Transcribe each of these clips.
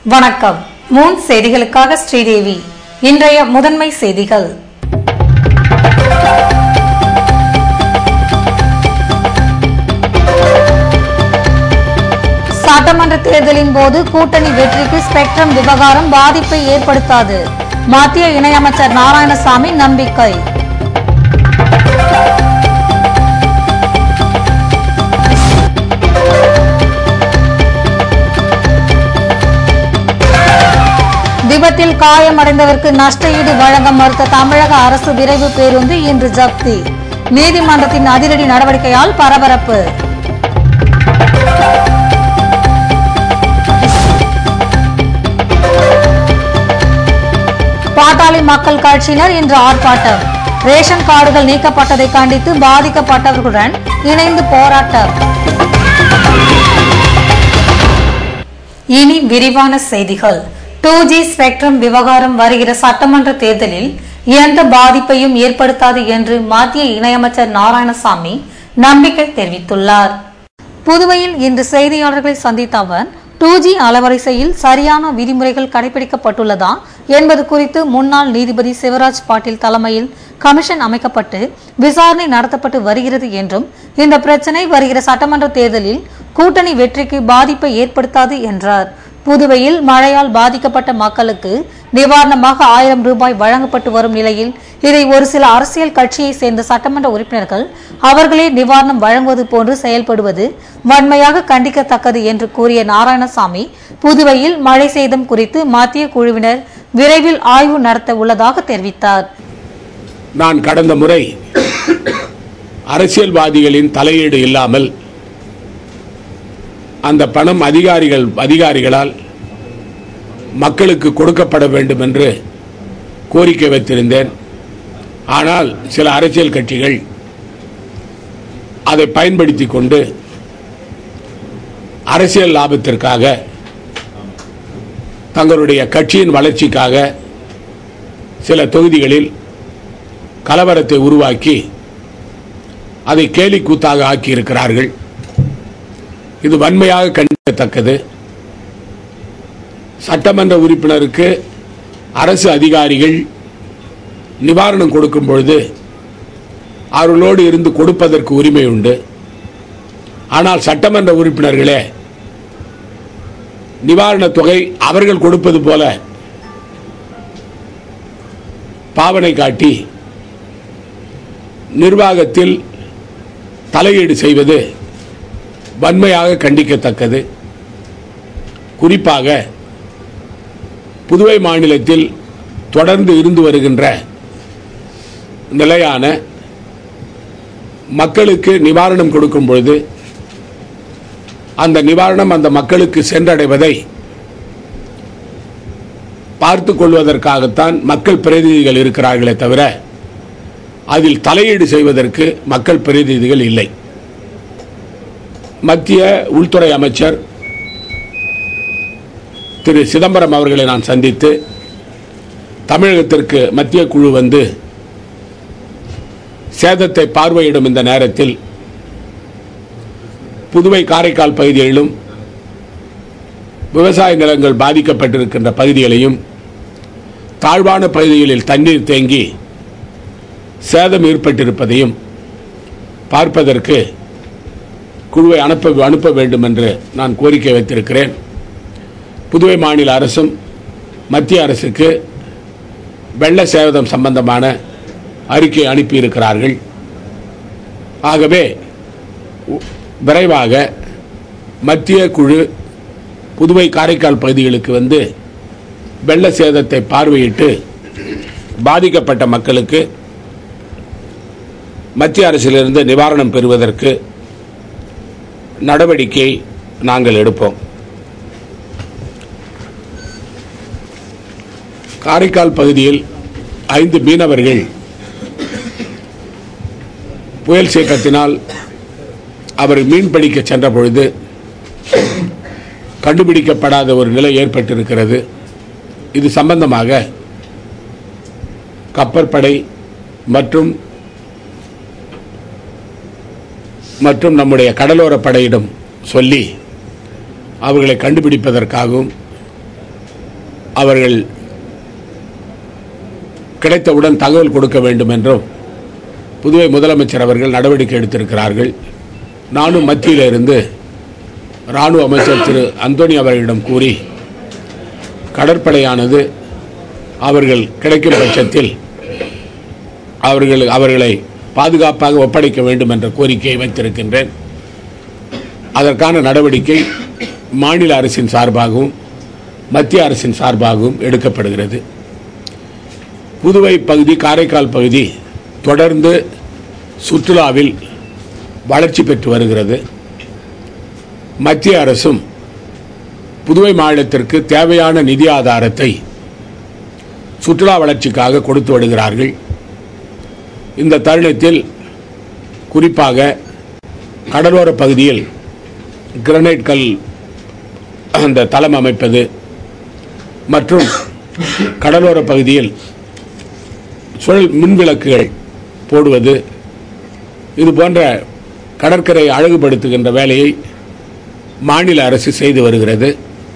வணக்கம் மூன் செய்திகளுக்காக ஸ்ரீதேவி இன்றைய முதன்மை செய்திகள் சட்டமன்ற தேர்தலின் போது கூட்டணி வெற்றிக்கு ஸ்பெக்ட்ரம் விவகாரம் பாதிப்பை ஏற்படுத்தாது மத்திய இணையமைச்சர் நாராயணசாமி நம்பிக்கை விபத்தில் காயமடைந்தவருக்கு நஷ்டஈடு வழங்க மறுத்த தமிழக அரசு விரைவு பேருந்து இன்று ஜப்தி நீதிமன்றத்தின் அதிரடி நடவடிக்கையால் பரபரப்பு பாட்டாளி மக்கள் கட்சியினர் இன்று ஆர்ப்பாட்டம் ரேஷன் கார்டுகள் நீக்கப்பட்டதை கண்டித்து பாதிக்கப்பட்டவர்களுடன் இணைந்து போராட்டம் இனி விரிவான செய்திகள் டூ ஜி ஸ்பெக்ட்ரம் விவகாரம் வருகிற சட்டமன்ற தேர்தலில் எந்த பாதிப்பையும் ஏற்படுத்தாது என்று மத்திய இணையமைச்சர் நாராயணசாமி நம்பிக்கை தெரிவித்துள்ளார் புதுவையில் இன்று செய்தியாளர்களை சந்தித்த அவர் டூ ஜி அலவரிசையில் சரியான விதிமுறைகள் கடைபிடிக்கப்பட்டுள்ளதா என்பது குறித்து முன்னாள் நீதிபதி சிவராஜ் பாட்டீல் தலைமையில் கமிஷன் அமைக்கப்பட்டு விசாரணை நடத்தப்பட்டு வருகிறது என்றும் இந்த பிரச்சனை வருகிற சட்டமன்ற தேர்தலில் கூட்டணி வெற்றிக்கு பாதிப்பை ஏற்படுத்தாது என்றார் புதுவையில் மழையால் பாதிக்கப்பட்ட மக்களுக்கு நிவாரணமாக ஆயிரம் ரூபாய் வழங்கப்பட்டு வரும் நிலையில் இதை ஒரு சில அரசியல் கட்சியை சேர்ந்த சட்டமன்ற உறுப்பினர்கள் அவர்களே நிவாரணம் வழங்குவது போன்று செயல்படுவது வன்மையாக கண்டிக்கத்தக்கது என்று கூறிய நாராயணசாமி புதுவையில் மழை சேதம் குறித்து மத்திய குழுவினர் விரைவில் ஆய்வு நடத்த உள்ளதாக தெரிவித்தார் நான் கடந்த முறை அரசியல்வாதிகளின் தலையீடு இல்லாமல் அந்த பணம் அதிகாரிகள் அதிகாரிகளால் மக்களுக்கு கொடுக்கப்பட வேண்டும் என்று கோரிக்கை வைத்திருந்தேன் ஆனால் சில அரசியல் கட்சிகள் அதை பயன்படுத்தி கொண்டு அரசியல் லாபத்திற்காக தங்களுடைய கட்சியின் வளர்ச்சிக்காக சில தொகுதிகளில் கலவரத்தை உருவாக்கி அதை கேலி கூத்தாக ஆக்கியிருக்கிறார்கள் இது வன்மையாக கண்டிக்கத்தக்கது சட்டமன்ற உறுப்பினருக்கு அரசு அதிகாரிகள் நிவாரணம் கொடுக்கும் பொழுது அவர்களோடு இருந்து கொடுப்பதற்கு உரிமை உண்டு ஆனால் சட்டமன்ற உறுப்பினர்களே நிவாரணத் தொகை அவர்கள் கொடுப்பது போல பாவனை காட்டி நிர்வாகத்தில் தலையீடு செய்வது வன்மையாக கண்டிக்கத்தக்கது குறிப்பாக புதுவை மாநிலத்தில் தொடர்ந்து இருந்து வருகின்ற நிலையான மக்களுக்கு நிவாரணம் கொடுக்கும் பொழுது அந்த நிவாரணம் அந்த மக்களுக்கு சென்றடைவதை பார்த்து கொள்வதற்காகத்தான் மக்கள் பிரதிநிதிகள் இருக்கிறார்களே தவிர அதில் தலையீடு செய்வதற்கு மக்கள் பிரதிநிதிகள் இல்லை மத்திய உள்துறை அமைச்சர் திரு சிதம்பரம் அவர்களை நான் சந்தித்து தமிழகத்திற்கு மத்திய குழு வந்து சேதத்தை பார்வையிடும் இந்த நேரத்தில் புதுவை காரைக்கால் பகுதிகளிலும் விவசாய நிலங்கள் பாதிக்கப்பட்டிருக்கின்ற பகுதிகளையும் தாழ்வான பகுதிகளில் தண்ணீர் தேங்கி சேதம் ஏற்பட்டிருப்பதையும் பார்ப்பதற்கு குழுவை அனுப்ப அனுப்ப வேண்டும் என்று நான் கோரிக்கை வைத்திருக்கிறேன் புதுவை மாநில அரசும் மத்திய அரசுக்கு வெள்ள சேதம் சம்பந்தமான அறிக்கை அனுப்பியிருக்கிறார்கள் ஆகவே உ- விரைவாக மத்திய குழு புதுவை காரைக்கால் பகுதிகளுக்கு வந்து வெள்ள சேதத்தை பார்வையிட்டு பாதிக்கப்பட்ட மக்களுக்கு மத்திய அரசிலிருந்து நிவாரணம் பெறுவதற்கு நடவடிக்கை நாங்கள் எடுப்போம் காரைக்கால் பகுதியில் ஐந்து மீனவர்கள் புயல் சீற்றத்தினால் அவர் மீன் பிடிக்க சென்ற பொழுது கண்டுபிடிக்கப்படாத ஒரு நிலை ஏற்பட்டிருக்கிறது இது சம்பந்தமாக கப்பற்படை மற்றும் மற்றும் நம்முடைய கடலோர படையிடம் சொல்லி அவர்களை கண்டுபிடிப்பதற்காகவும் அவர்கள் கிடைத்தவுடன் தகவல் கொடுக்க வேண்டும் என்றும் புதுவை முதலமைச்சர் அவர்கள் நடவடிக்கை எடுத்திருக்கிறார்கள் நானும் மத்தியில் இருந்து இராணுவ அமைச்சர் திரு அந்தோனி அவர்களிடம் கூறி கடற்படையானது அவர்கள் கிடைக்கும் பட்சத்தில் அவர்கள் அவர்களை பாதுகாப்பாக ஒப்படைக்க வேண்டும் என்ற கோரிக்கையை வைத்திருக்கின்றேன் அதற்கான நடவடிக்கை மாநில அரசின் சார்பாகவும் மத்திய அரசின் சார்பாகவும் எடுக்கப்படுகிறது புதுவை பகுதி காரைக்கால் பகுதி தொடர்ந்து சுற்றுலாவில் வளர்ச்சி பெற்று வருகிறது மத்திய அரசும் புதுவை மாநிலத்திற்கு தேவையான நிதி ஆதாரத்தை சுற்றுலா வளர்ச்சிக்காக கொடுத்து வருகிறார்கள் இந்த தருணத்தில் குறிப்பாக கடலோர பகுதியில் கிரனைட் கல் அந்த தளம் அமைப்பது மற்றும் கடலோர பகுதியில் சுழல் மின்விளக்குகள் போடுவது இது போன்ற கடற்கரை அழகுபடுத்துகின்ற வேலையை மாநில அரசு செய்து வருகிறது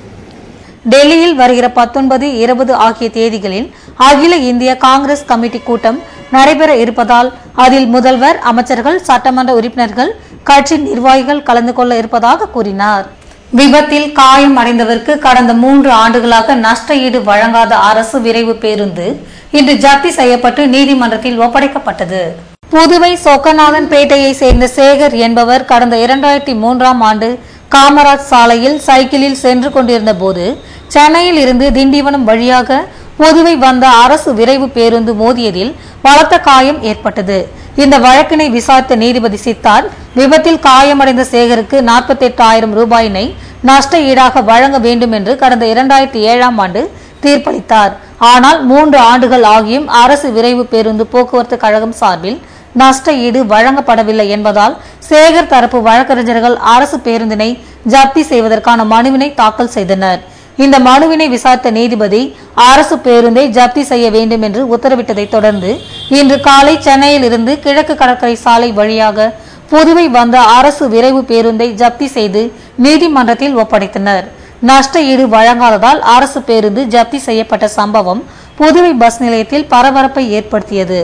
டெல்லியில் வருகிற பத்தொன்பது இருபது ஆகிய தேதிகளில் அகில இந்திய காங்கிரஸ் கமிட்டி கூட்டம் நடைபெற இருப்பதால் அதில் முதல்வர் அமைச்சர்கள் சட்டமன்ற உறுப்பினர்கள் கட்சி நிர்வாகிகள் கலந்து கொள்ள இருப்பதாக கூறினார் விபத்தில் காயம் அடைந்தவருக்கு கடந்த மூன்று ஆண்டுகளாக நஷ்ட ஈடு வழங்காத அரசு விரைவு பேருந்து இன்று ஜப்தி செய்யப்பட்டு நீதிமன்றத்தில் ஒப்படைக்கப்பட்டது புதுவை சொக்கநாதன் பேட்டையை சேர்ந்த சேகர் என்பவர் கடந்த இரண்டாயிரத்தி மூன்றாம் ஆண்டு காமராஜ் சாலையில் சைக்கிளில் சென்று கொண்டிருந்த போது சென்னையில் இருந்து திண்டிவனம் வழியாக புதுவை வந்த அரசு விரைவு பேருந்து மோதியதில் பலத்த காயம் ஏற்பட்டது இந்த வழக்கினை விசாரித்த நீதிபதி சித்தார்த் விபத்தில் காயமடைந்த சேகருக்கு நாற்பத்தி எட்டாயிரம் ரூபாயினை நஷ்ட ஈடாக வழங்க வேண்டும் என்று கடந்த இரண்டாயிரத்தி ஏழாம் ஆண்டு தீர்ப்பளித்தார் ஆனால் மூன்று ஆண்டுகள் ஆகியும் அரசு விரைவு பேருந்து போக்குவரத்து கழகம் சார்பில் நஷ்ட ஈடு வழங்கப்படவில்லை என்பதால் சேகர் தரப்பு வழக்கறிஞர்கள் அரசு பேருந்தினை ஜப்தி செய்வதற்கான மனுவினை தாக்கல் செய்தனர் இந்த மனுவினை விசாரித்த நீதிபதி அரசு பேருந்தை ஜப்தி செய்ய வேண்டும் என்று உத்தரவிட்டதை தொடர்ந்து இன்று காலை சென்னையில் இருந்து கிழக்கு கடற்கரை சாலை வழியாக புதுவை வந்த அரசு விரைவு பேருந்தை ஜப்தி செய்து நீதிமன்றத்தில் ஒப்படைத்தனர் நஷ்ட ஈடு வழங்காததால் அரசு பேருந்து ஜப்தி செய்யப்பட்ட சம்பவம் புதுவை பஸ் நிலையத்தில் பரபரப்பை ஏற்படுத்தியது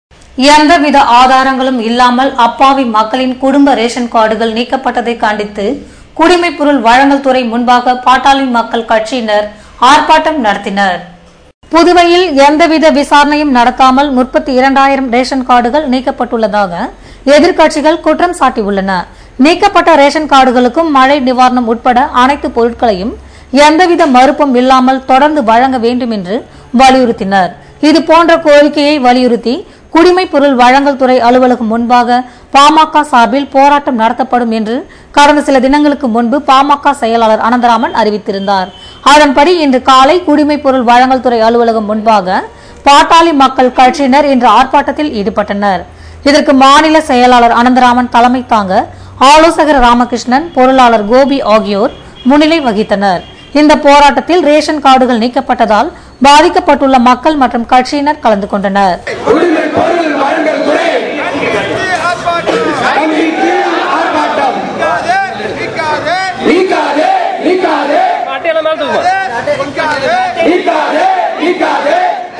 எந்தவித ஆதாரங்களும் இல்லாமல் அப்பாவி மக்களின் குடும்ப ரேஷன் கார்டுகள் நீக்கப்பட்டதை கண்டித்து குடிமைப் பொருள் வழங்கல் துறை முன்பாக பாட்டாளி மக்கள் கட்சியினர் ஆர்ப்பாட்டம் நடத்தினர் புதுவையில் எந்தவித விசாரணையும் நடத்தாமல் முப்பத்தி இரண்டாயிரம் ரேஷன் கார்டுகள் நீக்கப்பட்டுள்ளதாக எதிர்க்கட்சிகள் குற்றம் சாட்டியுள்ளன நீக்கப்பட்ட ரேஷன் கார்டுகளுக்கும் மழை நிவாரணம் உட்பட அனைத்து பொருட்களையும் எந்தவித மறுப்பும் இல்லாமல் தொடர்ந்து வழங்க வேண்டும் என்று வலியுறுத்தினர் இது போன்ற கோரிக்கையை வலியுறுத்தி குடிமைப் பொருள் வழங்கல் துறை அலுவலகம் முன்பாக பாமக சார்பில் போராட்டம் நடத்தப்படும் என்று கடந்த சில தினங்களுக்கு முன்பு பாமக செயலாளர் அனந்தராமன் அறிவித்திருந்தார் அதன்படி இன்று காலை குடிமைப் பொருள் வழங்கல் துறை அலுவலகம் முன்பாக பாட்டாளி மக்கள் கட்சியினர் இன்று ஆர்ப்பாட்டத்தில் ஈடுபட்டனர் இதற்கு மாநில செயலாளர் அனந்தராமன் தலைமை தாங்க ஆலோசகர் ராமகிருஷ்ணன் பொருளாளர் கோபி ஆகியோர் முன்னிலை வகித்தனர் இந்த போராட்டத்தில் ரேஷன் கார்டுகள் நீக்கப்பட்டதால் பாதிக்கப்பட்டுள்ள மக்கள் மற்றும் கட்சியினர் கலந்து கொண்டனர் குடிமை பொருள் வழங்கல் துறை கமிட்டி ஆர்ப்பாட்டம் நீக்காதே நீக்காதே நீக்காதே நீக்காதே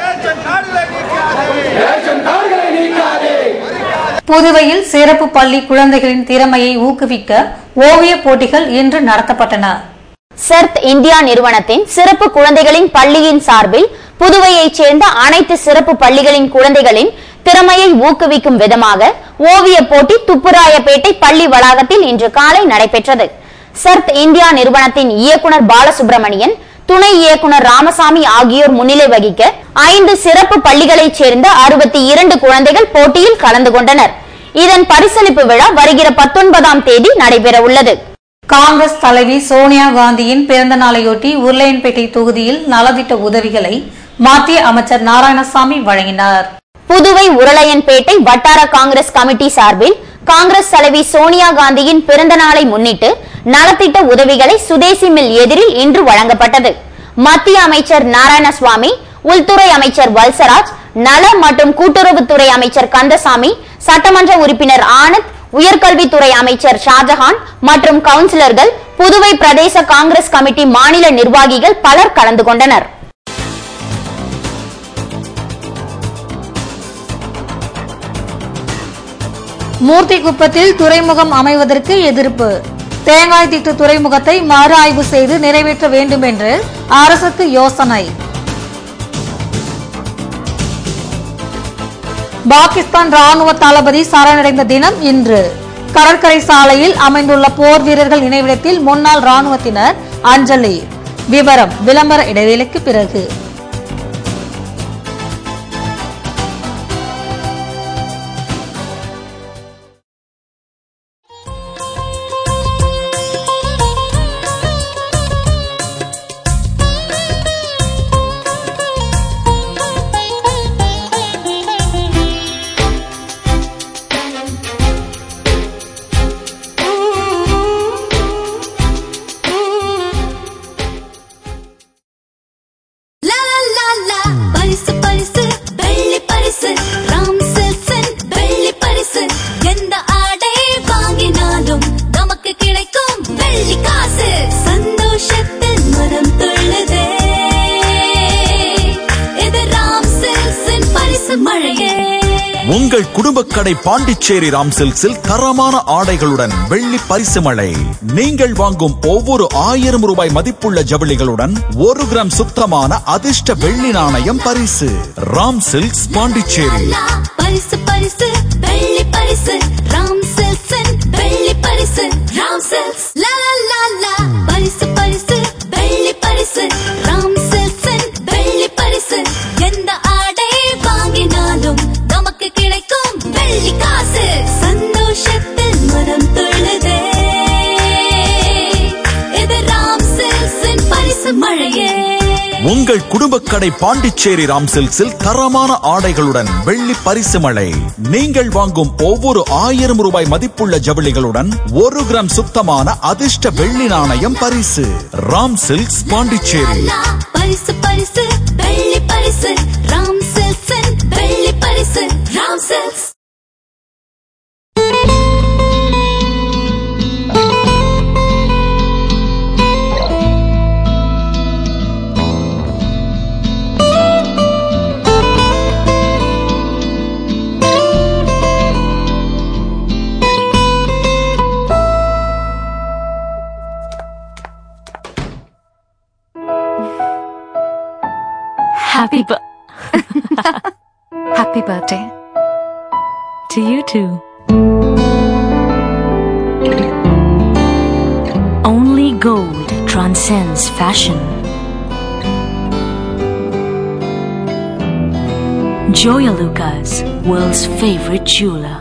ரேஷன் கார்டுகளை நீக்காதே புதுவையில் சிறப்பு பள்ளி குழந்தைகளின் திறமையை ஊக்குவிக்க ஓவியப் போட்டிகள் இன்று நடத்தப்பட்டன சர்த் இந்தியா நிறுவனத்தின் சிறப்பு குழந்தைகளின் பள்ளியின் சார்பில் புதுவையைச் சேர்ந்த அனைத்து சிறப்பு பள்ளிகளின் குழந்தைகளின் திறமையை ஊக்குவிக்கும் விதமாக ஓவிய போட்டி துப்புராயப்பேட்டை பள்ளி வளாகத்தில் இன்று காலை நடைபெற்றது சர்த் இந்தியா நிறுவனத்தின் இயக்குனர் பாலசுப்ரமணியன் துணை இயக்குனர் ராமசாமி ஆகியோர் முன்னிலை வகிக்க ஐந்து சிறப்பு பள்ளிகளைச் சேர்ந்த அறுபத்தி இரண்டு குழந்தைகள் போட்டியில் கலந்து கொண்டனர் இதன் பரிசளிப்பு விழா வருகிற பத்தொன்பதாம் தேதி நடைபெற உள்ளது காங்கிரஸ் தலைவி சோனியா காந்தியின் பிறந்த நாளையொட்டி உருளையன்பேட்டை தொகுதியில் நலத்திட்ட உதவிகளை மத்திய அமைச்சர் நாராயணசாமி வழங்கினார் புதுவை உருளையன்பேட்டை வட்டார காங்கிரஸ் கமிட்டி சார்பில் காங்கிரஸ் தலைவி சோனியா காந்தியின் பிறந்த நாளை முன்னிட்டு நலத்திட்ட உதவிகளை சுதேசி மில் எதிரில் இன்று வழங்கப்பட்டது மத்திய அமைச்சர் நாராயணசுவாமி உள்துறை அமைச்சர் வல்சராஜ் நல மற்றும் கூட்டுறவுத்துறை அமைச்சர் கந்தசாமி சட்டமன்ற உறுப்பினர் ஆனந்த் உயர்கல்வித்துறை அமைச்சர் ஷாஜஹான் மற்றும் கவுன்சிலர்கள் புதுவை பிரதேச காங்கிரஸ் கமிட்டி மாநில நிர்வாகிகள் பலர் கலந்து கொண்டனர் மூர்த்திக்குப்பத்தில் துறைமுகம் அமைவதற்கு எதிர்ப்பு தேங்காய் திட்டு துறைமுகத்தை மறு ஆய்வு செய்து நிறைவேற்ற வேண்டும் என்று அரசுக்கு யோசனை பாகிஸ்தான் ராணுவ தளபதி சரணடைந்த தினம் இன்று கடற்கரை சாலையில் அமைந்துள்ள போர் வீரர்கள் நினைவிடத்தில் முன்னாள் ராணுவத்தினர் அஞ்சலி விவரம் விளம்பர இடைவேளைக்கு பிறகு லா லா லா பரிசு பரிசு வெள்ளி பரிசு ராம் சில்சன் வெள்ளி பரிசு எந்த ஆடை வாங்கினாலும் நமக்கு கிடைக்கும் வெள்ளி காசு சந்தோஷத்தில் மனம் துள்ளுதே இது ராம் சில்சன் பரிசு மழையே உங்கள் குடும்ப கடை பாண்டிச்சேரி ராம் சில்க்ஸில் தரமான ஆடைகளுடன் வெள்ளி பரிசு மழை நீங்கள் வாங்கும் ஒவ்வொரு ஆயிரம் ரூபாய் மதிப்புள்ள ஜவுளிகளுடன் ஒரு கிராம் சுத்தமான அதிர்ஷ்ட வெள்ளி நாணயம் பரிசு ராம் சில்க்ஸ் பாண்டிச்சேரி லா, பரிசு பரிசு வெள்ளி பரிசு ராம் சில்சன் வெள்ளி பரிசு ராம் சில்ஸ் லா லா லா லா பரிசு பரிசு வெள்ளி பரிசு ராம் சில்சன் வெள்ளி பரிசு எந்த ஆடை வாங்கினாலும் நமக்கு கிடைக்கும் வெள்ளி காசு சந்தோஷத்தில் மனம் துள்ளுதே இது ராம் சில்சன் பரிசு மழையே உங்கள் குடும்ப கடை பாண்டிச்சேரி ராம் சில்க்ஸில் தரமான ஆடைகளுடன் வெள்ளி பரிசு மழை நீங்கள் வாங்கும் ஒவ்வொரு ஆயிரம் ரூபாய் மதிப்புள்ள ஜவுளிகளுடன் ஒரு கிராம் சுத்தமான அதிர்ஷ்ட வெள்ளி நாணயம் பரிசு ராம் சில்க்ஸ் பாண்டிச்சேரி லா, பரிசு பரிசு வெள்ளி பரிசு ராம் சில்சன் வெள்ளி பரிசு Ram Silks Happy bir- Happy birthday. To you too. Only gold transcends fashion. Joya Lucas, world's favorite jeweler.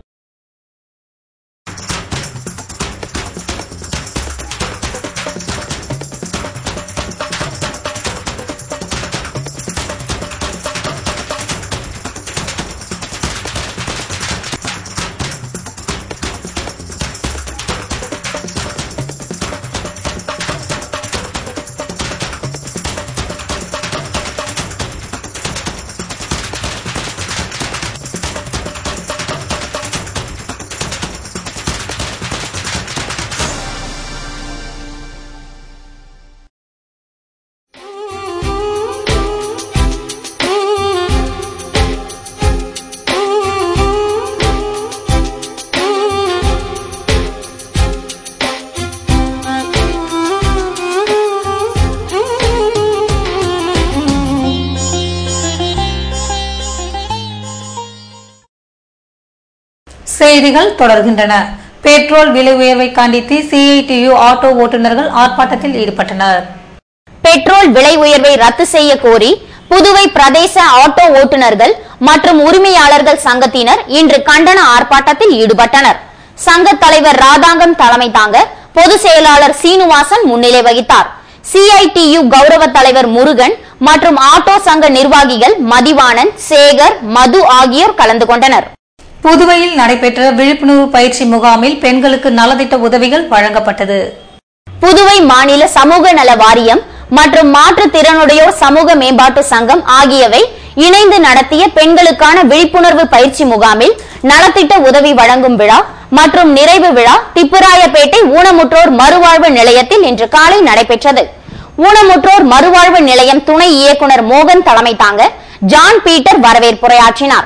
செய்திகள் தொடர்கின்றன பெட்ரோல் விலை உயர்வை கண்டித்து சிஐடியு ஆட்டோ ஓட்டுநர்கள் ஆர்ப்பாட்டத்தில் ஈடுபட்டனர் பெட்ரோல் விலை உயர்வை ரத்து செய்ய கோரி புதுவை பிரதேச ஆட்டோ ஓட்டுநர்கள் மற்றும் உரிமையாளர்கள் சங்கத்தினர் இன்று கண்டன ஆர்ப்பாட்டத்தில் ஈடுபட்டனர் சங்க தலைவர் ராதாங்கம் தலைமை தாங்க பொதுச் செயலாளர் சீனிவாசன் முன்னிலை வகித்தார் சிஐடியு கௌரவ தலைவர் முருகன் மற்றும் ஆட்டோ சங்க நிர்வாகிகள் மதிவாணன் சேகர் மது ஆகியோர் கலந்து கொண்டனர் புதுவையில் நடைபெற்ற விழிப்புணர்வு பயிற்சி முகாமில் பெண்களுக்கு நலத்திட்ட உதவிகள் வழங்கப்பட்டது புதுவை மாநில சமூக நல வாரியம் மற்றும் மாற்றுத்திறனுடையோர் சமூக மேம்பாட்டு சங்கம் ஆகியவை இணைந்து நடத்திய பெண்களுக்கான விழிப்புணர்வு பயிற்சி முகாமில் நலத்திட்ட உதவி வழங்கும் விழா மற்றும் நிறைவு விழா திப்புராயப்பேட்டை ஊனமுற்றோர் மறுவாழ்வு நிலையத்தில் இன்று காலை நடைபெற்றது ஊனமுற்றோர் மறுவாழ்வு நிலையம் துணை இயக்குனர் மோகன் தலைமை தாங்க ஜான் பீட்டர் வரவேற்புரையாற்றினார்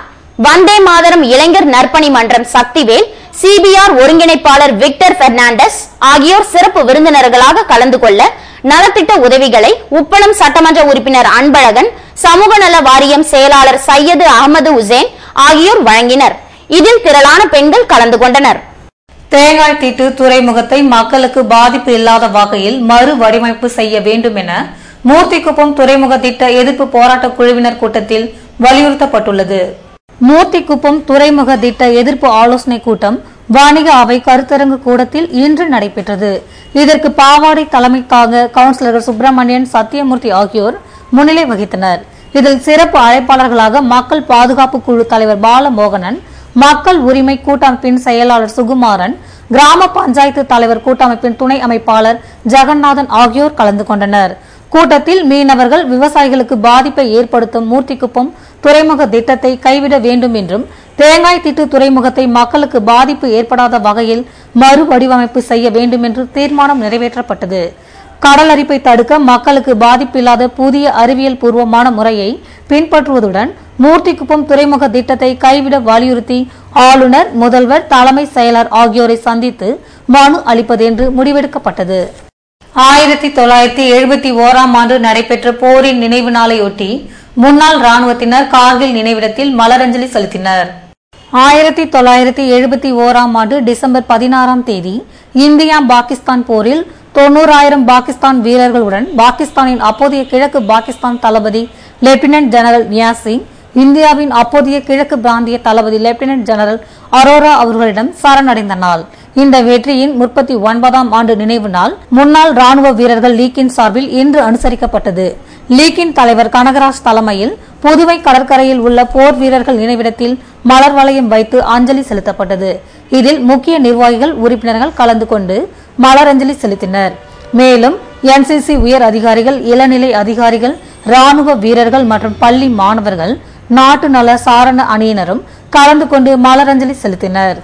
வந்தே மாதரம் இளைஞர் நற்பணி மன்றம் சக்திவேல் சிபிஆர் ஒருங்கிணைப்பாளர் விக்டர் பெர்னாண்டஸ் ஆகியோர் சிறப்பு விருந்தினர்களாக கலந்து கொள்ள நலத்திட்ட உதவிகளை உப்பளம் சட்டமன்ற உறுப்பினர் அன்பழகன் சமூக நல வாரியம் செயலாளர் சையது அகமது உசேன் ஆகியோர் வழங்கினர் இதில் திரளான பெண்கள் கலந்து கொண்டனர் தேங்காய் தீட்டு துறைமுகத்தை மக்களுக்கு பாதிப்பு இல்லாத வகையில் மறு வடிவமைப்பு செய்ய வேண்டும் என மூர்த்திக்குப்பம் துறைமுக திட்ட எதிர்ப்பு போராட்ட குழுவினர் கூட்டத்தில் வலியுறுத்தப்பட்டுள்ளது மூர்த்திக்குப்பம் துறைமுக திட்ட எதிர்ப்பு ஆலோசனை கூட்டம் வாணிக அவை கருத்தரங்கு கூடத்தில் இன்று நடைபெற்றது இதற்கு பாவாடை தலைமைக்காக கவுன்சிலர்கள் சுப்பிரமணியன் சத்தியமூர்த்தி ஆகியோர் முன்னிலை வகித்தனர் இதில் சிறப்பு அழைப்பாளர்களாக மக்கள் பாதுகாப்பு குழு தலைவர் பாலமோகனன் மக்கள் உரிமை கூட்டமைப்பின் செயலாளர் சுகுமாரன் கிராம பஞ்சாயத்து தலைவர் கூட்டமைப்பின் துணை அமைப்பாளர் ஜெகநாதன் ஆகியோர் கலந்து கொண்டனர் கூட்டத்தில் மீனவர்கள் விவசாயிகளுக்கு பாதிப்பை ஏற்படுத்தும் மூர்த்திக்குப்பம் துறைமுக திட்டத்தை கைவிட வேண்டும் என்றும் தேங்காய் திட்டு துறைமுகத்தை மக்களுக்கு பாதிப்பு ஏற்படாத வகையில் மறு வடிவமைப்பு செய்ய வேண்டும் என்று தீர்மானம் நிறைவேற்றப்பட்டது கடல் அரிப்பை தடுக்க மக்களுக்கு பாதிப்பில்லாத புதிய அறிவியல் பூர்வமான முறையை பின்பற்றுவதுடன் மூர்த்திக்குப்பம் துறைமுக திட்டத்தை கைவிட வலியுறுத்தி ஆளுநர் முதல்வர் தலைமை செயலர் ஆகியோரை சந்தித்து மனு அளிப்பது என்று முடிவெடுக்கப்பட்டது ஆயிரத்தி தொள்ளாயிரத்தி எழுபத்தி ஓராம் ஆண்டு நடைபெற்ற போரின் நினைவு நாளையொட்டி முன்னாள் ராணுவத்தினர் கார்கில் நினைவிடத்தில் மலரஞ்சலி செலுத்தினர் ஆயிரத்தி தொள்ளாயிரத்தி எழுபத்தி ஓராம் ஆண்டு டிசம்பர் பதினாறாம் தேதி இந்தியா பாகிஸ்தான் போரில் தொண்ணூறாயிரம் பாகிஸ்தான் வீரர்களுடன் பாகிஸ்தானின் அப்போதைய கிழக்கு பாகிஸ்தான் தளபதி லெப்டினன்ட் ஜெனரல் நியாசிங் இந்தியாவின் அப்போதைய கிழக்கு பிராந்திய தளபதி லெப்டினன்ட் ஜெனரல் அரோரா அவர்களிடம் சரணடைந்த நாள் இந்த வெற்றியின் முப்பத்தி ஒன்பதாம் ஆண்டு நினைவு நாள் முன்னாள் ராணுவ வீரர்கள் லீக்கின் சார்பில் இன்று அனுசரிக்கப்பட்டது லீக்கின் தலைவர் கனகராஜ் தலைமையில் புதுவை கடற்கரையில் உள்ள போர் வீரர்கள் நினைவிடத்தில் மலர் வளையம் வைத்து அஞ்சலி செலுத்தப்பட்டது இதில் முக்கிய நிர்வாகிகள் உறுப்பினர்கள் கலந்து கொண்டு மலரஞ்சலி செலுத்தினர் மேலும் என்சிசி உயர் அதிகாரிகள் இளநிலை அதிகாரிகள் ராணுவ வீரர்கள் மற்றும் பள்ளி மாணவர்கள் நாட்டு நல சாரண அணியினரும் கலந்து கொண்டு மலரஞ்சலி செலுத்தினர்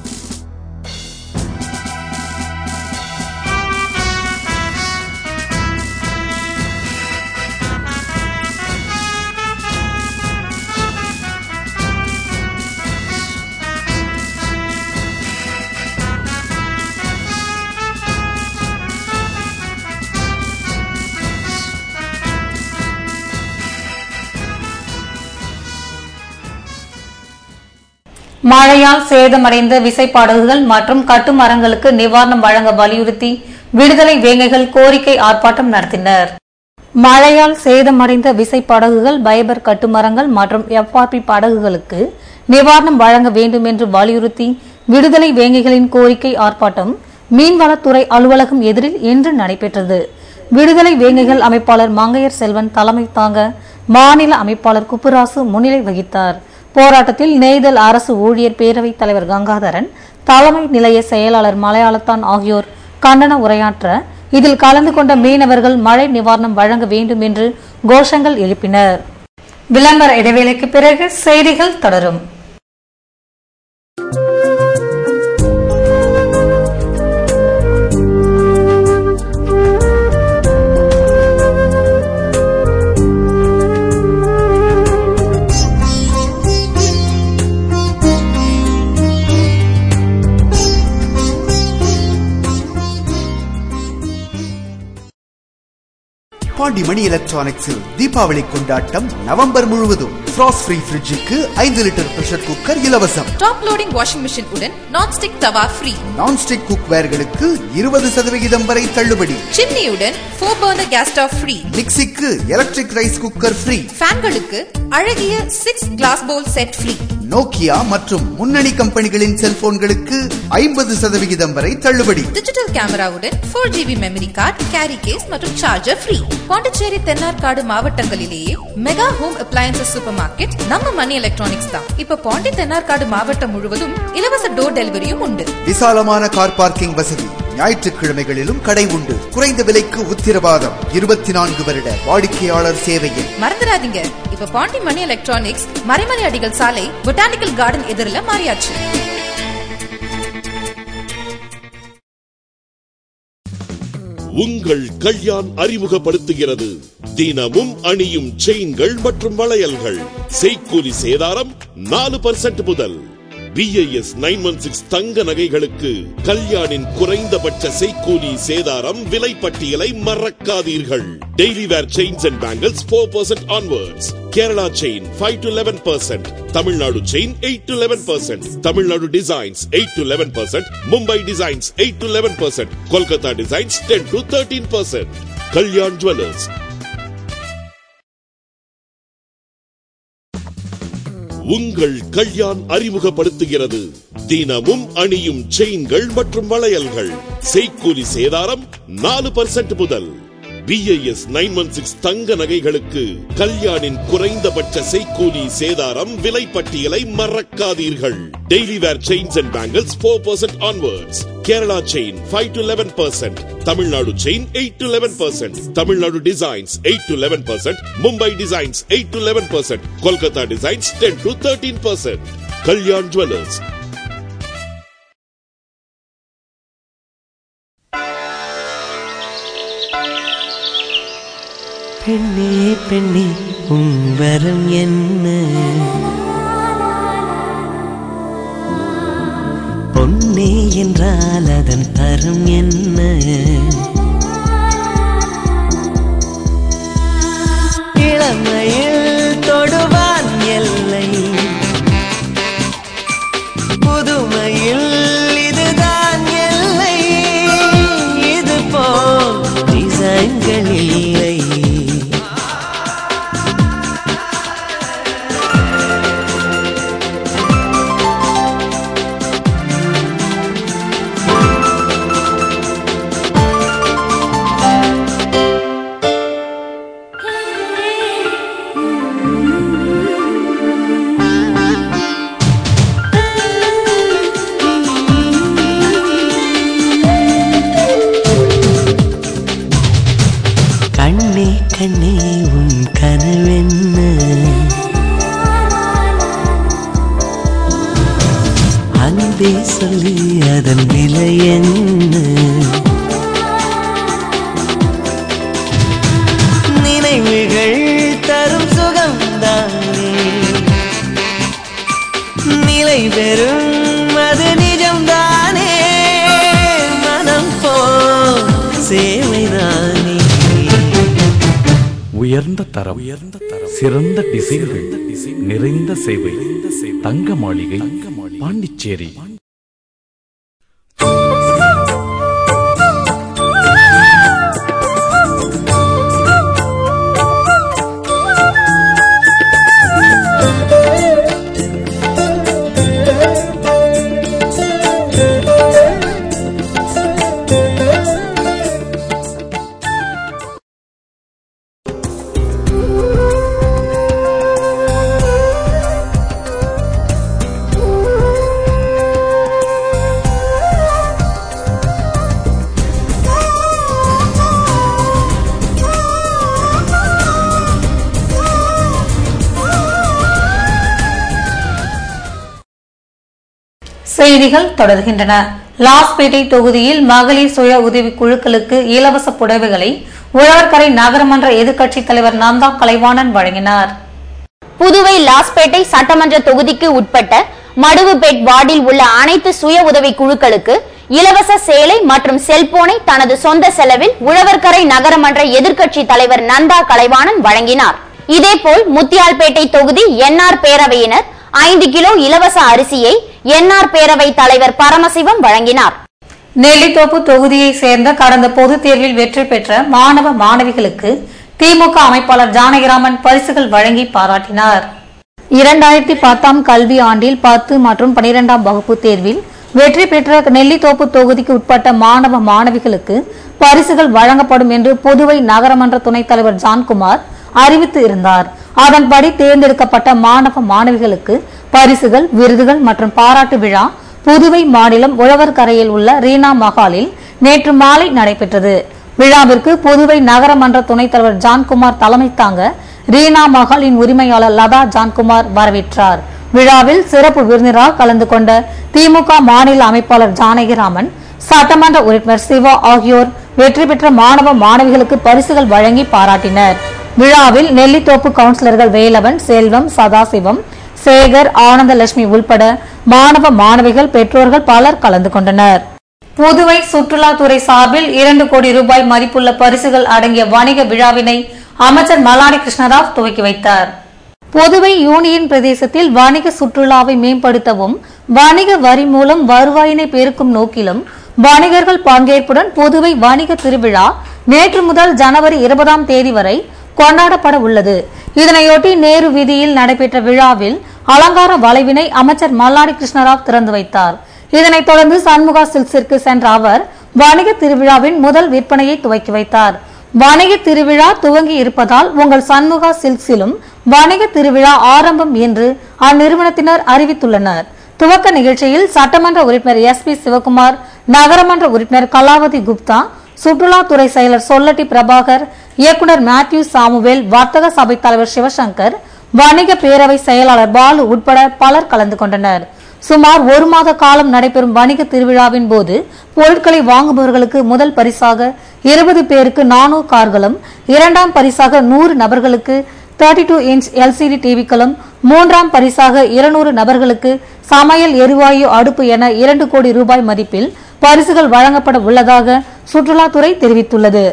மழையால் சேதமடைந்த விசைப்படகுகள் மற்றும் கட்டுமரங்களுக்கு நிவாரணம் வழங்க வலியுறுத்தி விடுதலை வேங்கைகள் கோரிக்கை ஆர்ப்பாட்டம் நடத்தினர் மழையால் சேதமடைந்த விசைப்படகுகள் பைபர் கட்டுமரங்கள் மற்றும் எஃப்ஆர்பி படகுகளுக்கு நிவாரணம் வழங்க வேண்டும் என்று வலியுறுத்தி விடுதலை வேங்கைகளின் கோரிக்கை ஆர்ப்பாட்டம் மீன்வளத்துறை அலுவலகம் எதிரில் இன்று நடைபெற்றது விடுதலை வேங்கைகள் அமைப்பாளர் மங்கையர் செல்வன் தலைமை தாங்க மாநில அமைப்பாளர் குப்புராசு முன்னிலை வகித்தார் போராட்டத்தில் நெய்தல் அரசு ஊழியர் பேரவைத் தலைவர் கங்காதரன் தலைமை நிலைய செயலாளர் மலையாளத்தான் ஆகியோர் கண்டன உரையாற்ற இதில் கலந்து கொண்ட மீனவர்கள் மழை நிவாரணம் வழங்க வேண்டும் என்று கோஷங்கள் எழுப்பினர் விளம்பர இடைவேளைக்கு பிறகு செய்திகள் தொடரும் பாண்டிமணி எலக்ட்ரானிக்ஸில் தீபாவளி கொண்டாட்டம் நவம்பர் முழுவதும் ஃப்ராஸ்ட் ஃப்ரீ ஃப்ரிட்ஜுக்கு ஐந்து லிட்டர் பிரஷர் குக்கர் இலவசம் டாப் லோடிங் வாஷிங் மிஷின் உடன் நான்ஸ்டிக் தவா ஃப்ரீ நான்ஸ்டிக் குக்வேர்களுக்கு இருபது சதவிகிதம் வரை தள்ளுபடி சிம்னியுடன் four burner gas stove free மிக்சிக்கு எலக்ட்ரிக் ரைஸ் குக்கர் ஃப்ரீ ஃபேன்களுக்கு அழகிய six glass bowl set free Nokia மற்றும் முன்னணி கம்பெனிகளின் செல்போன்களுக்கு ஐம்பது சதவிகிதம் வரை தள்ளுபடி டிஜிட்டல் கேமராவுடன் four GB memory card carry case மற்றும் சார்ஜர் ஃப்ரீ பாண்டிச்சேரி தென்னார்காடு மாவட்டங்களிலேயே mega home appliances super market நம்ம மணி எலக்ட்ரானிக்ஸ் தான் இப்ப பாண்டி தென்னார்காடு மாவட்டம் முழுவதும் இலவச டோர் டெலிவரியும் உண்டு விசாலமான கார் பார்க்கிங் வசதி ஞாயிற்றுக்கிழமைகளிலும் கடை உண்டு குறைந்த விலைக்கு உத்திரவாதம் இருபத்தி நான்கு வருட வாடிக்கையாளர் சேவையில் மறந்துடாதீங்க இப்ப பாண்டி மணி எலக்ட்ரானிக்ஸ் மறைமலை அடிகள் சாலை பொட்டானிக்கல் கார்டன் எதிரில மாறியாச்சு உங்கள் கல்யாண் அறிமுகப்படுத்துகிறது தினமும் அணியும் செயின்கள் மற்றும் வளையல்கள் செய்கூலி சேதாரம் நாலு பர்சன்ட் முதல் பிஐஎஸ் நைன் ஒன் சிக்ஸ் தங்க நகைகளுக்கு கல்யாணின் குறைந்தபட்ச செய்கூலி சேதாரம் விலை பட்டியலை மறக்காதீர்கள் daily wear chains and bangles four percent onwards Kerala chain five to eleven percent Tamil Nadu chain eight to eleven percent Tamil Nadu designs eight to eleven percent Mumbai designs eight to eleven percent Kolkata designs ten to thirteen percent Kalyan jewellers உங்கள் கல்யாண் அறிமுகப்படுத்துகிறது தினமும் அணியும் செயின்கள் மற்றும் வளையல்கள் செய்கூலி சேதாரம் நாலு percent முதல் பிஐஎஸ் நைன் ஒன் சிக்ஸ் தங்க நகைகளுக்கு கல்யாணின் குறைந்தபட்ச செய்கூலி சேதாரம் விலை பட்டியலை மறக்காதீர்கள் daily wear chains and bangles four percent onwards Kerala chain five to eleven percent Tamil Nadu chain eight to eleven percent Tamil Nadu designs eight to eleven percent Mumbai designs eight to eleven percent Kolkata designs ten to thirteen percent Kalyan jewellers பெண்ணே பெண்ணே உன் வரம் என்ன பொன்னே என்றால் அதன் தரம் என்ன இளமையில் தொடுவான் எல்லை புதுமையில் இதுதான் எல்லை இது போல் டிசைன்கள் இல்லை கண்ணே கண்ணே உன் கனவென்ன அன்பே சொல்லி அதன் விலை என்ன நினைவுகள் தரும் சுகம்தானே நிலை பெறும் அது நிஜம்தானே மனம் போ சேவைதானே உயர்ந்த தரம் உயர்ந்த தரம் சிறந்த டிசைன்கள் நிறைந்த சேவை தங்க மாளிகை பாண்டிச்சேரி செய்திகள் தொடர்கின்றன லாஸ்பேட்டை தொகுதியில் மகளிர் சுய உதவி குழுக்களுக்கு இலவச புடவைகளை உழவர்கரை நகரமன்ற எதிர்க்கட்சித் தலைவர் நந்தா கலைவாணன் வழங்கினார் புதுவை லாஸ்பேட்டை சட்டமன்ற தொகுதிக்கு உட்பட்ட மடுவுபேட் வார்டில் உள்ள அனைத்து சுய உதவி குழுக்களுக்கு இலவச சேலை மற்றும் செல்போனை தனது சொந்த செலவில் உழவர்கரை நகரமன்ற எதிர்க்கட்சி தலைவர் நந்தா கலைவாணன் வழங்கினார் இதேபோல் முத்தியால்பேட்டை தொகுதி என்ஆர் பேரவையினர் ஐந்து கிலோ இலவச அரிசியை என்ஆர் பேரவை தலைவர் பரமசிவம் வழங்கினார் நெல்லித்தோப்பு தொகுதியைச் சேர்ந்த கடந்த பொதுத் தேர்வில் வெற்றி பெற்ற மாணவ மாணவிகளுக்கு திமுக அமைப்பாளர் ஜானகிராமன் பரிசுகள் வழங்கி பாராட்டினார் இரண்டாயிரத்தி பத்தாம் கல்வி ஆண்டில் பத்து மற்றும் பனிரெண்டாம் வகுப்பு தேர்வில் வெற்றி பெற்ற நெல்லித்தோப்பு தொகுதிக்கு உட்பட்ட மாணவ மாணவிகளுக்கு பரிசுகள் வழங்கப்படும் என்று புதுவை நகரமன்ற துணைத் தலைவர் ஜான்குமார் அறிவித்து இருந்தார் அதன்படி தேர்ந்தெடுக்கப்பட்ட மாணவ மாணவிகளுக்கு பரிசுகள் விருதுகள் மற்றும் பாராட்டு விழா புதுவை மாநிலம் உழவர்கரையில் உள்ள ரீனா மஹாலில் நேற்று மாலை நடைபெற்றது விழாவிற்கு புதுவை நகரமன்ற துணைத் தலைவர் ஜான்குமார் தலைமை தாங்க ரீனா மஹாலின் உரிமையாளர் லதா ஜான்குமார் வரவேற்றார் விழாவில் சிறப்பு விருந்தினராக கலந்து கொண்ட திமுக மாநில அமைப்பாளர் ஜானகிராமன் சட்டமன்ற உறுப்பினர் சிவா ஆகியோர் வெற்றி பெற்ற மாணவ மாணவிகளுக்கு பரிசுகள் வழங்கி பாராட்டினர் விழாவில் நெல்லித்தோப்பு கவுன்சிலர்கள் வேலவன் செல்வம் சதாசிவம் சேகர் ஆனந்தலட்சுமி உள்பட மாணவ மாணவிகள் பெற்றோர்கள் பலர் கலந்து கொண்டனர் புதுவை சுற்றுலாத்துறை சார்பில் இரண்டு கோடி ரூபாய் மதிப்புள்ள பரிசுகள் அடங்கிய வணிக விழாவினை அமைச்சர் மல்லாடி கிருஷ்ணராவ் துவக்கி வைத்தார் புதுவை யூனியன் பிரதேசத்தில் வணிக சுற்றுலாவை மேம்படுத்தவும் வணிக வரி மூலம் வருவாயினை பெருக்கும் நோக்கிலும் வணிகர்கள் பங்கேற்புடன் புதுவை வணிக திருவிழா நேற்று முதல் ஜனவரி இருபதாம் தேதி வரை கொண்டாடப்பட உள்ளது இதனையொட்டி நேரு வீதியில் நடைபெற்ற விழாவில் அலங்கார வளைவினை அமைச்சர் மல்லாடி கிருஷ்ணராவ் திறந்து வைத்தார் இதனைத் தொடர்ந்து சண்முகா சில்க்ஸிற்கு சென்ற அவர் வணிக திருவிழாவின் முதல் விற்பனையை துவக்கி வைத்தார் வணிக திருவிழா துவங்கி இருப்பதால் உங்கள் சண்முகா சில்க்ஸிலும் வணிக திருவிழா ஆரம்பம் என்று அந்நிறுவனத்தினர் அறிவித்துள்ளனர் துவக்க நிகழ்ச்சியில் சட்டமன்ற உறுப்பினர் எஸ் பி சிவகுமார் நகரமன்ற உறுப்பினர் கலாவதி குப்தா சுற்றுலாத்துறை செயலர் சொல்லட்டி பிரபாகர் இயக்குனர் மேத்யூ சாமுவேல் வர்த்தக சபை தலைவர் சிவசங்கர் வணிக பேரவை செயலாளர் பாலு உட்பட பலர் கலந்து கொண்டனர் சுமார் ஒரு மாத காலம் நடைபெறும் வணிக திருவிழாவின் போது பொருட்களை வாங்குபவர்களுக்கு முதல் பரிசாக இருபது பேருக்கு நானோ கார்களும் இரண்டாம் பரிசாக நூறு நபர்களுக்கு தேர்ட்டி டூ இன்ச் எல்சிடி டிவிக்களும் மூன்றாம் பரிசாக இருநூறு நபர்களுக்கு சமையல் எரிவாயு அடுப்பு என இரண்டு கோடி ரூபாய் மதிப்பில் பரிசுகள் வழங்கப்பட உள்ளதாக சுற்றுலாத்துறை தெரிவித்துள்ளது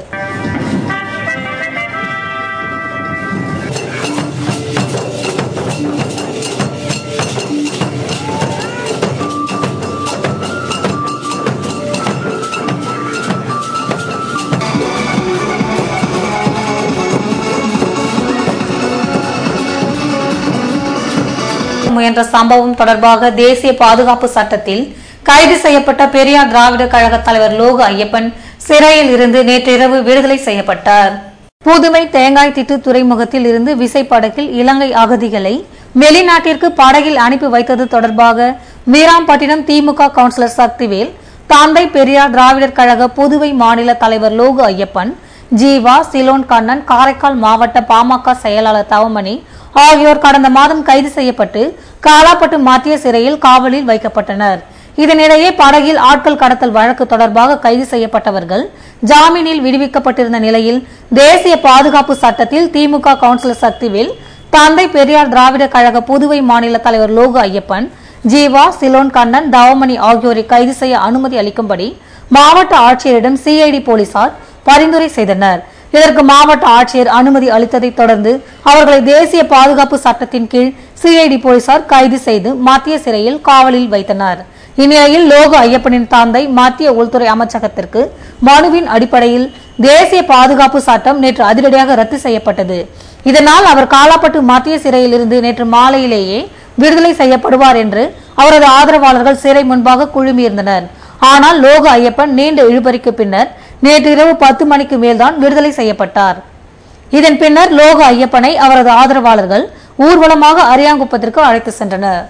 முயன்ற சம்பவம் தொடர்பாக தேசிய பாதுகாப்பு சட்டத்தில் கைது செய்யப்பட்ட பெரியார் திராவிட கழக தலைவர் லோகு ஐயப்பன் சிறையில் இருந்து நேற்றிரவு விடுதலை செய்யப்பட்டார் புதுவை தேங்காய் திட்டு துறைமுகத்தில் இருந்து விசைப்படகில் இலங்கை அகதிகளை வெளிநாட்டிற்கு படகில் அனுப்பி வைத்தது தொடர்பாக வீராம்பட்டினம் திமுக கவுன்சிலர் சக்திவேல் தந்தை பெரியார் திராவிடர் கழக புதுவை மாநில தலைவர் லோகு ஐயப்பன் ஜீவா சிலோன் கண்ணன் காரைக்கால் மாவட்ட பாமக செயலாளர் தவமணி ஆகியோர் கடந்த மாதம் கைது செய்யப்பட்டு காலாப்பட்டு மத்திய சிறையில் காவலில் வைக்கப்பட்டனர் இதனிடையே படகில் ஆட்கள் கடத்தல் வழக்கு தொடர்பாக கைது செய்யப்பட்டவர்கள் ஜாமீனில் விடுவிக்கப்பட்டிருந்த நிலையில் தேசிய பாதுகாப்பு சட்டத்தில் திமுக கவுன்சிலர் சக்திவேல் தந்தை பெரியார் திராவிட கழக புதுவை மாநில தலைவர் லோகு ஐயப்பன் ஜீவா சிலோன் கண்ணன் தவமணி ஆகியோரை கைது செய்ய அனுமதி அளிக்கும்படி மாவட்ட ஆட்சியரிடம் சிஐடி போலீசார் பரிந்துரை செய்தனர் இதற்கு மாவட்ட ஆட்சியர் அனுமதி அளித்ததைத் தொடர்ந்து அவர்களை தேசிய பாதுகாப்பு சட்டத்தின் கீழ் சிஐடி போலீசார் கைது செய்து மத்திய சிறையில் காவலில் வைத்தனர் இந்நிலையில் லோகு ஐயப்பனின் தந்தை மத்திய உள்துறை அமைச்சகத்திற்கு மனுவின் அடிப்படையில் தேசிய பாதுகாப்பு சட்டம் நேற்று அதிரடியாக ரத்து செய்யப்பட்டது இதனால் அவர் காலாப்பட்டு மத்திய சிறையில் இருந்து நேற்று மாலையிலேயே விடுதலை செய்யப்படுவார் என்று அவரது ஆதரவாளர்கள் சிறை முன்பாக குழுமியிருந்தனர் ஆனால் லோகு ஐயப்பன் நீண்ட இழுபறிக்கு பின்னர் நேற்று இரவு பத்து மணிக்கு மேல்தான் விடுதலை செய்யப்பட்டார் இதன் பின்னர் லோகு ஐயப்பனை அவரது ஆதரவாளர்கள் ஊர்வலமாக அரியாங்குப்பத்திற்கு அழைத்து சென்றனர்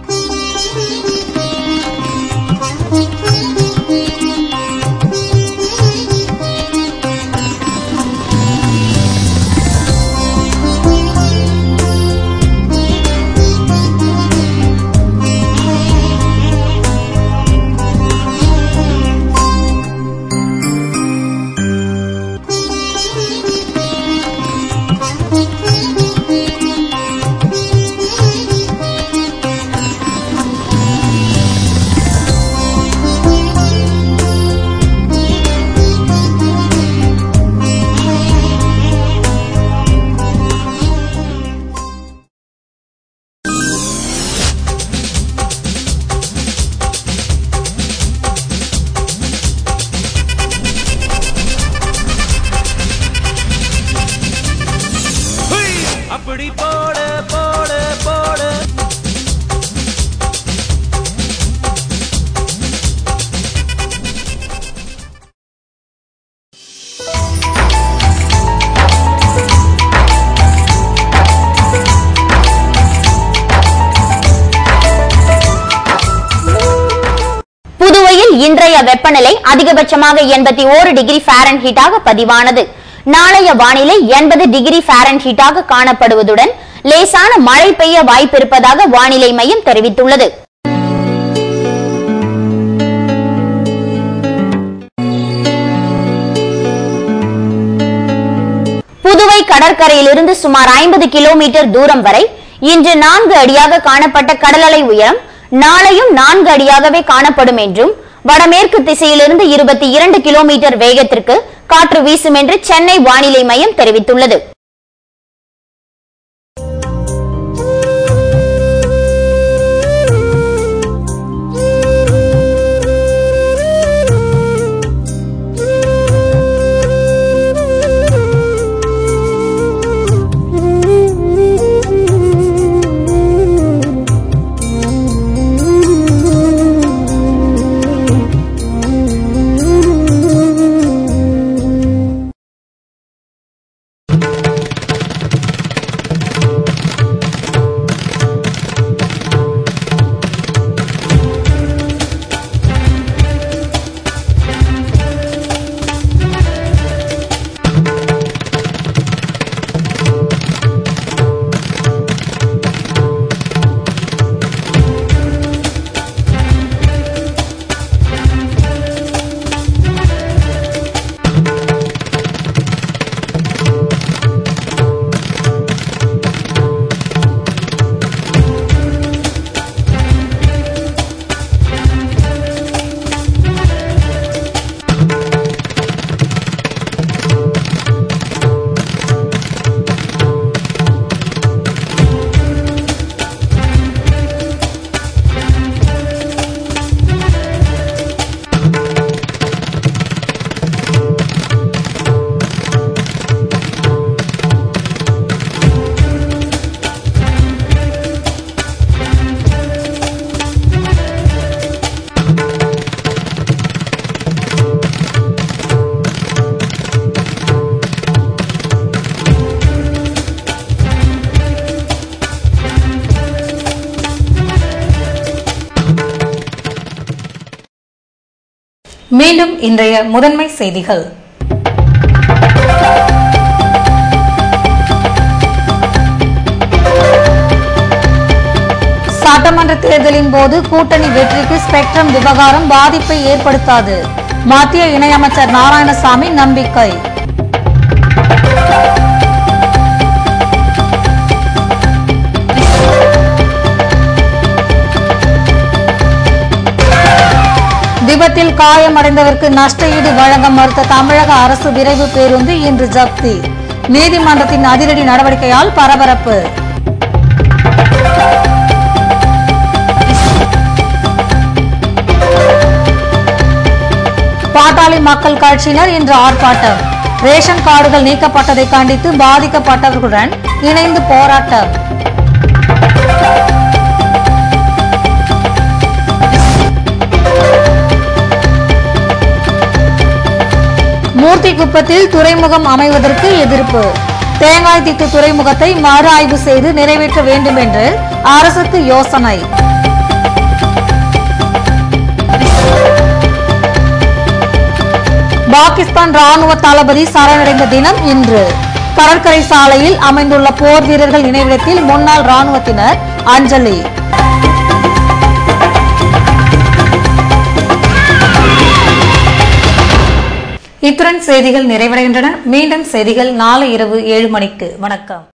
அப்படி போட போட போட புதுவையில் இன்றைய வெப்பநிலை அதிகபட்சமாக எண்பத்தி ஓரு டிகிரி ஃபாரன்ஹீட்டாக பதிவானது நாளைய வானிலை எண்பது டிகிரி ஃபாரன்ஹீட்டாக காணப்படுவதுடன் லேசான மழை பெய்ய வாய்ப்பிருப்பதாக வானிலை மையம் தெரிவித்துள்ளது கடற்கரையிலிருந்து சுமார் ஐம்பது கிலோமீட்டர் தூரம் வரை இன்று நான்கு அடியாக காணப்பட்ட கடலலை உயரம் நாளையும் நான்கு அடியாகவே காணப்படும் என்றும் வடமேற்கு திசையிலிருந்து இருபத்தி இரண்டு கிலோமீட்டர் வேகத்திற்கு காற்று வீசும் என்று சென்னை வானிலை மையம் தெரிவித்துள்ளது மீண்டும் இன்றைய முதன்மை செய்திகள் சட்டமன்ற தேர்தலின் போது கூட்டணி வெற்றிக்கு ஸ்பெக்ட்ரம் விவகாரம் பாதிப்பை ஏற்படுத்தாது மத்திய இணையமைச்சர் நாராயணசாமி நம்பிக்கை விபத்தில் காயமடைந்தவருக்கு நஷ்ட ஈடு வழங்க மறுத்த தமிழக அரசு விரைவு பேருந்து இன்று ஜப்தி நீதிமன்றத்தின் அதிரடி நடவடிக்கையால் பரபரப்பு பாட்டாளி மக்கள் கட்சியினர் இன்று ஆர்ப்பாட்டம் ரேஷன் கார்டுகள் நீக்கப்பட்டதை கண்டித்து பாதிக்கப்பட்டவர்களுடன் இணைந்து போராட்டம் மூர்த்தி குப்பத்தில் துறைமுகம் அமைவதற்கு எதிர்ப்பு தேங்காய் திட்டு துறைமுகத்தை மறு ஆய்வு செய்து நிறைவேற்ற வேண்டும் என்று அரசுக்கு யோசனை பாகிஸ்தான் ராணுவ தளபதி சரணடைந்த தினம் இன்று கடற்கரை சாலையில் அமைந்துள்ள போர் வீரர்கள் நினைவிடத்தில் முன்னாள் ராணுவத்தினர் அஞ்சலி இத்துடன் செய்திகள் நிறைவடைகின்றன மீண்டும் செய்திகள் நாளை இரவு ஏழு மணிக்கு வணக்கம்